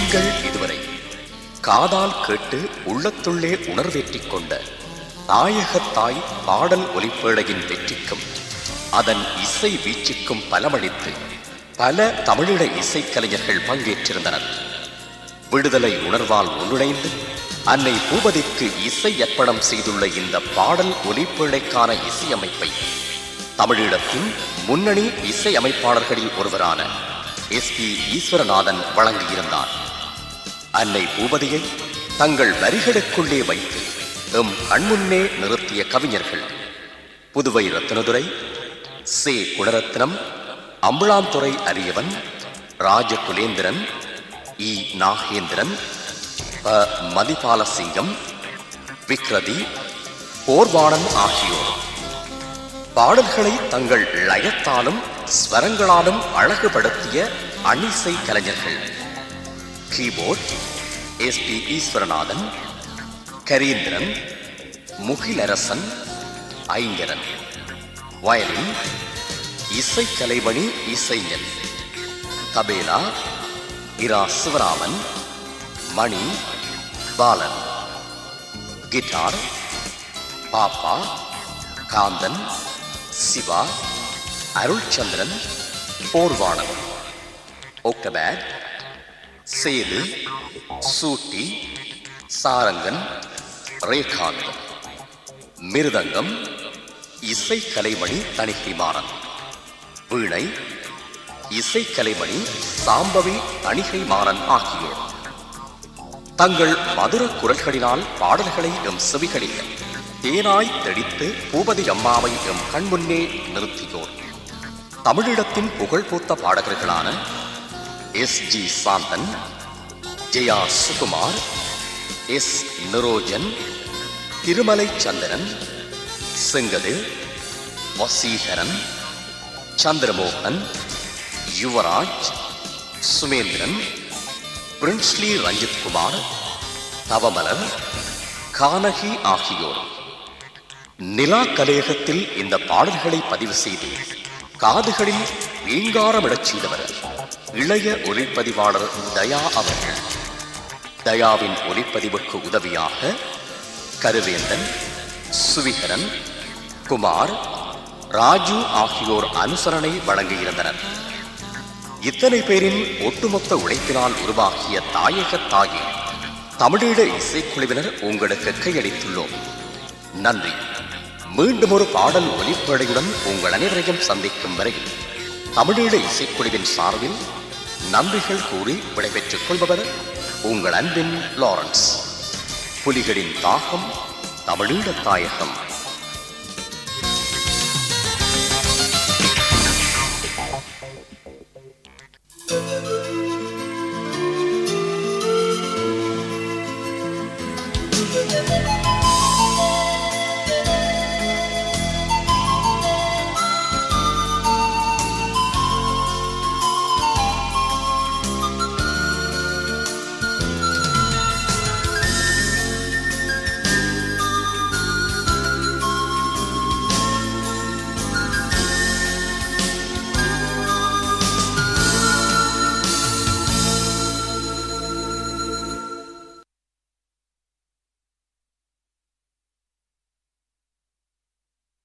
நீங்கள் இதுவரை காதால் கேட்டு உள்ளத்துள்ளே உணர்வேற்றிக் கொண்ட தாயகத்தாய் பாடல் ஒலிப்பேழையின் வெற்றிக்கும் அதன் இசை வீச்சுக்கும் பலமளித்து பல தமிழிட இசைக்கலைஞர்கள் பங்கேற்றிருந்தனர் விடுதலை உணர்வால் ஒன்றிணைந்து அன்னை பூபதிக்கு இசை அர்ப்பணம் செய்துள்ள இந்த பாடல் ஒலிப்பேழைக்கான இசையமைப்பை தமிழீழத்தின் முன்னணி இசை அமைப்பாளர்களில் ஒருவரான எஸ் பி ஈஸ்வரநாதன் வழங்கியிருந்தார் அன்னை பூபதியை தங்கள் வரிகளுக்குள்ளே வைத்து எம் கண்முன்னே நிறுத்திய கவிஞர்கள் புதுவை ரத்னதுரை சே குணரத்னம் அம்புளாந்துறை அரியவன் ராஜகுலேந்திரன் இ நாகேந்திரன் ப மதிபாலசிங்கம் விக்ரதி போர்வாணன் ஆகியோர் பாடல்களை தங்கள் லயத்தாலும் ஸ்வரங்களாலும் அழகுபடுத்திய அணிசை கலைஞர்கள் keyboard S P Eswaranathan Kareendran Mugilarasan Aingaran violin இசை கலைமணி இசைஞன் தபேலா இரா சிவராமன் மணி பாலன் கிட்டார் பாப்பா காந்தன் சிவா அருள்சந்திரன் போர்வாணன் ஒக்டபேட் சேது சூட்டி சாரங்கன் ரேகாந்த் மிருதங்கம் இசை கலைமணி தணிகைமாறன் வீணை இசை கலைமணி சாம்பவி தணிகை மாறன் ஆகியோர் தங்கள் மதுர குரல்களினால் பாடல்களை எம் செவிகளில் தேனாய் தெடித்து பூபதி அம்மாவை எம் கண்முன்னே நிறுத்தியோர் தமிழிடத்தின் புகழ்பூத்த பாடகர்களான S G Santhan Jaya Sukumar S Nirojan Thirumalai Chandran Sengathir Vaseekaran Chandramohan Yuvaraj Sumendran Prinsley Ranjith Kumar Thavamalar Kanaki ஆகியோர் நிலா கலையகத்தில் இந்த பாடல்களை பதிவு செய்து காதுகளில் வீங்காரமிடச் செய்தவர் இளைய ஒலிப்பதிவாளர் தயா அவர்கள் தயாவின் ஒலிப்பதிவுக்கு உதவியாக கருவேந்தன் சுவிகரன் குமார் ராஜு ஆகியோர் அனுசரணை வழங்கியிருந்தனர் இத்தனை பேரின் ஒட்டுமொத்த உழைப்பினால் உருவாகிய தாயக தாயே தமிழீழ இசைக்குழுவினர் உங்களுக்கு கையளித்துள்ளோம் நன்றி மீண்டும் ஒரு பாடல் ஒலிப்படையுடன் உங்கள் அனைவரையும் சந்திக்கும் வரையில் தமிழீழ இசைக்குழுவின் சார்பில் நன்றிகள் கூறி விடைபெற்றுக் கொள்பவர் உங்கள் அன்பின் லாரன்ஸ் புலிகளின் தாகம் தமிழீழ தாயகம் Thank you.